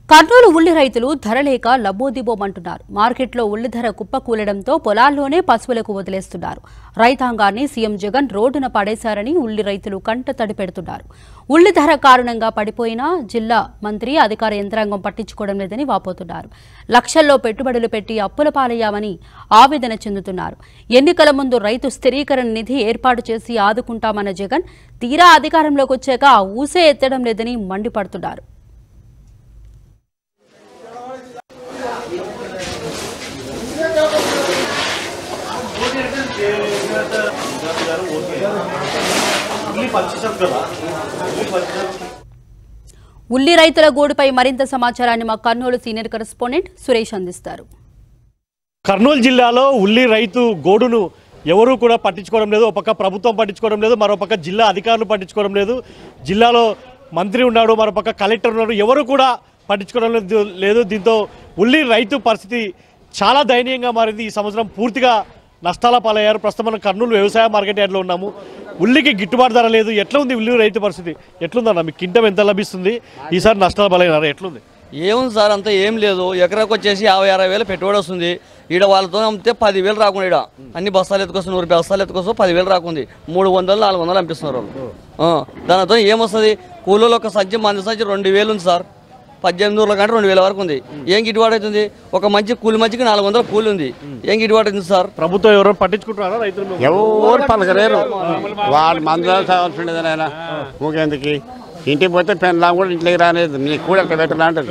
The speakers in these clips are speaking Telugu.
కర్నూలు ఉల్లి రైతులు ధర లేక లబ్బోదిబోమంటున్నారు మార్కెట్లో ఉల్లి ధర కుప్పకూలడంతో పొలాల్లోనే పశువులకు వదిలేస్తున్నారు రైతాంగాన్ని సీఎం జగన్ రోడ్డున పడేశారని ఉల్లి రైతులు కంట తడి పెడుతున్నారు ఉల్లి ధర కారణంగా పడిపోయినా జిల్లా మంత్రి అధికార యంత్రాంగం పట్టించుకోవడం లేదని వాపోతున్నారు లక్షల్లో పెట్టుబడులు పెట్టి అప్పుల పాలయ్యామని ఆవేదన చెందుతున్నారు ఎన్నికల ముందు రైతు స్థిరీకరణ నిధి ఏర్పాటు చేసి ఆదుకుంటామన్న జగన్ తీరా అధికారంలోకి వచ్చాక ఆ ఊసే ఎత్తడం లేదని మండిపడుతున్నారు ఉల్లి రైతుల గోడుపై మరింత సమాచారాన్ని మా కర్నూలు సీనియర్ కరెస్పాండెంట్ సురేష్ అందిస్తారు కర్నూలు జిల్లాలో ఉల్లి రైతు గోడును ఎవరూ కూడా పట్టించుకోవడం లేదు ఒక పక్క ప్రభుత్వం పట్టించుకోవడం లేదు మరో పక్క జిల్లా అధికారులు పట్టించుకోవడం లేదు జిల్లాలో మంత్రి ఉన్నాడు మరో పక్క కలెక్టర్ ఉన్నాడు ఎవరు కూడా పట్టించుకోవడం లేదు లేదు దీంతో ఉల్లి రైతు పరిస్థితి చాలా దయనీయంగా మారింది ఈ సంవత్సరం పూర్తిగా నష్టాల పాలయ్యారు ప్రస్తుతం మనం కర్నూలు వ్యవసాయ మార్కెట్ యార్డ్లో ఉన్నాము ఉల్లికి గిట్టుబాటు ధర లేదు ఎట్లా ఉంది ఉల్లి రైతు పరిస్థితి ఎట్లుందన్న మీకు కింటం ఎంత లభిస్తుంది ఈసారి నష్టాల పాలయ్యారు ఎట్లుంది ఏముంది సార్ అంతా ఏం లేదు ఎకరాకు వచ్చేసి యాభై అరవై వేలు పెట్టుబడి వస్తుంది ఈడ వాళ్ళతో అమ్మితే పదివేలు రాకుండా ఈడ అన్ని బస్తాలు ఎత్తుకొస్తే నూరు బస్తాలు ఎత్తుకొస్తే పదివేలు రాకుంది మూడు వందలు నాలుగు వందలు అనిపిస్తున్నారు వాళ్ళు ఆ, దానితో ఏమొస్తుంది కూలీలో ఒక సజ్జి మంది సజ్జి రెండు వేలు ఉంది సార్ పద్దెనిమిది వందల కంటే రెండు వేల వరకు ఉంది ఏం గిట్టుబాటు అవుతుంది ఒక మంచి కూలి మంచికి నాలుగు వందల కూలి ఉంది ఏం గిట్టుబాటు అవుతుంది సార్ ప్రభుత్వం ఎవరైనా పట్టించుకుంటున్నారా రైతులు ఎవరు పలకలేరు వాడు మందులో చావాల్సిండేది నాయన ఊకేందుకు ఇంటికి పోతే పెన్లా కూడా ఇంట్లోకి రాలేదు నీ కూడా ఎక్కడ పెట్టలా అంటది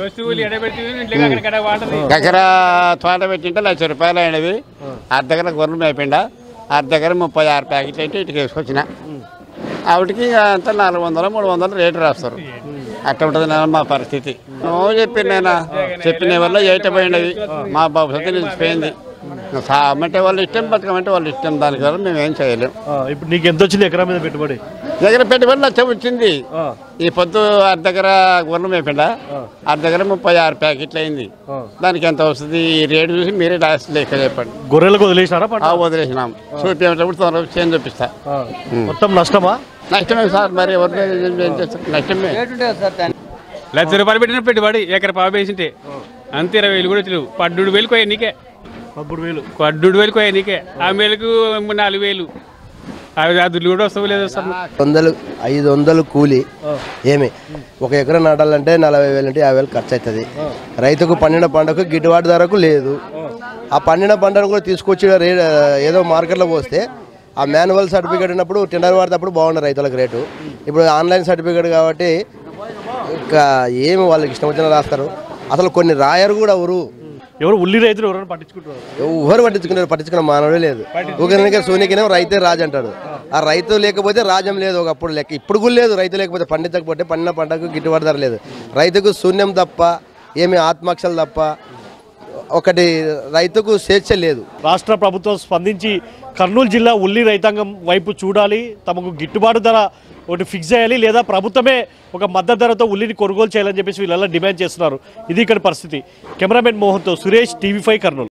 దగ్గర తోట పెట్టింటే లక్ష రూపాయలు అయినవి అర్ధ దగ్గర గొర్రెలు మేపిండా అర్ధ దగ్గర ముప్పై ఆరు ప్యాకెట్లు అయితే ఇటుకి వేసుకొచ్చిన ఆవిడకి ఇక అంతా నాలుగు వందలు మూడు వందలు రేటు రాస్తారు అట్లా ఉంటుంది నాన్న మా పరిస్థితి నువ్వు చెప్పిన నేను చెప్పిన వల్ల ఏట పోయినవి మా భవిష్యత్తు నిలిచిపోయింది సామంటే వాళ్ళు ఇష్టం బతకమంటే వాళ్ళు ఇష్టం దానికి వల్ల మేము ఏం చేయలేం ఆ, ఇప్పుడు నీకు ఎంత వచ్చింది ఎకరా మీద పెట్టుబడి దగ్గర పెట్టుబడి లక్ష వచ్చింది ఈ పొద్దు అర్ధ దగ్గర గుర్రం మేపిండా అర్ధ దగ్గర ముప్పై ఆరు ప్యాకెట్లు అయింది దానికి ఎంత వస్తుంది ఈ రేటు చూసి మీరే లాస్ట్ లెక్క చెప్పండి గొర్రెలకు వదిలేసినారా పంట ఆ వదిలేసినాం చూపించేటప్పుడు తొందరగా చేంజ్ చూపిస్తా ఆ, మొత్తం నష్టమా నష్టమే సార్ మరి ఎవరు ఏం చేస్తారు నష్టమే రేటు ఉంటుంది సార్ దానికి. లక్ష రూపాయలు పెట్టిన పెట్టుబడి ఎకర పావు వేసింటే అంత ఇరవై వేలు కూడా తెలియదు పడ్డు వేలు కోయ నీకే పదమూడు వేలు పడ్డు వేలు కోయ నీకే ఆ మేలకు నాలుగు వేలు అవి ఆ దుడ్లు కూడా వస్తావు లేదు సార్ వందలు ఐదు వందలు కూలి ఏమి ఒక ఎకరం నాటాలంటే నలభై వేలు అంటే యాభై వేలు ఖర్చు అవుతుంది రైతుకు పండిన పంటకు గిట్టుబాటు ధరకు లేదు ఆ పండిన పంటను కూడా తీసుకొచ్చి రే ఏదో మార్కెట్లో పోస్తే ఆ మాన్యువల్ సర్టిఫికేట్ ఉన్నప్పుడు టెండర్ వాడినప్పుడు బాగుండే రైతులకు రేటు ఇప్పుడు ఆన్లైన్ సర్టిఫికేట్ కాబట్టి ఇంకా ఏమి వాళ్ళకి ఇష్టం వచ్చిన రాస్తారు అసలు కొన్ని రాయరు కూడా ఎవరు ఎవరు ఉల్లి రైతులు ఎవరైనా పట్టించుకుంటున్నారు ఎవరు పట్టించుకున్నారు పట్టించుకున్న మానవుడే లేదు ఊరికే సూనికినే రైతే రాజు అంటాడు ఆ రైతు లేకపోతే రాజ్యం లేదు ఒకప్పుడు లెక్క ఇప్పుడు కూడా లేదు రైతు లేకపోతే పండించకపోతే పండిన పంటకు గిట్టుబాటు ధర లేదు రైతుకు శూన్యం తప్ప ఏమి ఆత్మక్షలు తప్ప ఒకటి రైతుకు స్వేచ్ఛ లేదు రాష్ట్ర ప్రభుత్వం స్పందించి కర్నూలు జిల్లా ఉల్లి రైతాంగం వైపు చూడాలి తమకు గిట్టుబాటు ధర ఒకటి ఫిక్స్ చేయాలి లేదా ప్రభుత్వమే ఒక మద్దతు ధరతో ఉల్లిని కొనుగోలు చేయాలని చెప్పేసి వీళ్ళ డిమాండ్ చేస్తున్నారు ఇది ఇక్కడ పరిస్థితి కెమెరామెన్ మోహన్తో సురేష్ టీవీ ఫైవ్ కర్నూలు